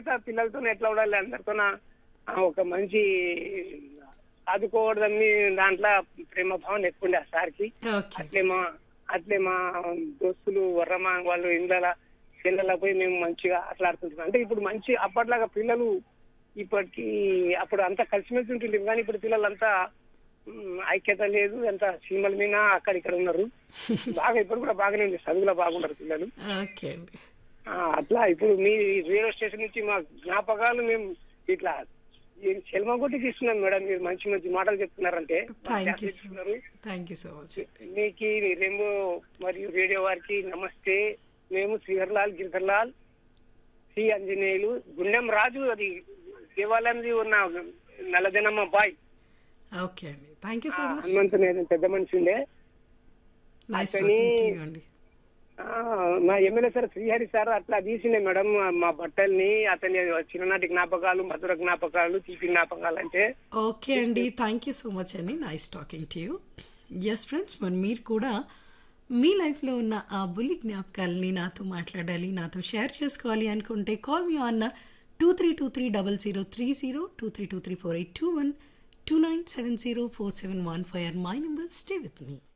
తర్వాత పిల్లలతో ఎట్లా ఉండాలి అందరితో ఒక మంచి ఆదుకోవడదని దాంట్లో ప్రేమ భావన ఎక్కువ ఉండే ఆ సార్కి ఓకే అట్లే మా అట్లే మా దోస్తులు వర్రమా వాళ్ళు ఇండ్ల పిల్లల పోయి మేము మంచిగా ఆటలాడుకుంటున్నాం అంటే ఇప్పుడు మంచి అప్పట్లాగా పిల్లలు ఇప్పటికి అప్పుడు అంతా కలిసిమెలిసి ఉంటుంది కానీ ఇప్పుడు పిల్లలంతా మ్, ఐక్యత లేదు ఎంత సీమల మీద అక్కడ ఇక్కడ ఉన్నారు బాగా ఇప్పుడు కూడా బాగానే ఉంది చదువులో బాగున్నారు పిల్లలు ఓకే అండి ఆ, అట్లా ఇప్పుడు మీ రేడియో స్టేషన్ నుంచి మా జ్ఞాపకాలు మేము ఇట్లా చెల్మగొట్టి తీసుకున్నాం మేడం మీరు మంచి మంచి మాటలు చెప్తున్నారంటే థ్యాంక్ యూ సో చెప్తున్నారు థ్యాంక్ యూ సో మచ్ మీకు రెయిన్బో మరియు రేడియో వారికి నమస్తే మేము శ్రీహర్లాల్ గిరిధర్లాల్ శ్రీ ఆంజనేయులు గుండెం రాజు అది దేవాలయంది ఉన్న నల్లజనమ్మ బాయ్ ఓకే అండి థ్యాంక్ యూ సో మచ్ హనుమంతుని ఏదో పెద్ద మనిషి ఉండే నైస్ అతని- టాకింగ్ టు యూ అండి ఆ, మా ఎమ్మెల్యే సార్ శ్రీహరి సార్ అట్లా తీసిండే మేడం మా బట్టల్ని అతని చిన్ననాటి జ్ఞాపకాలు మధుర జ్ఞాపకాలు తీపి జ్ఞాపకాలు అంటే ఓకే అండి థ్యాంక్ యూ సో మచ్ అండి nice talking to you yes friends మరి మీరు కూడా మీ లైఫ్లో ఉన్న ఆ బుల్లి జ్ఞాపకాలని నాతో మాట్లాడాలి నాతో షేర్ చేసుకోవాలి అనుకుంటే call me on two three two three double zero three zero two three two three four eight two one two nine seven zero four seven one five or my number stay with me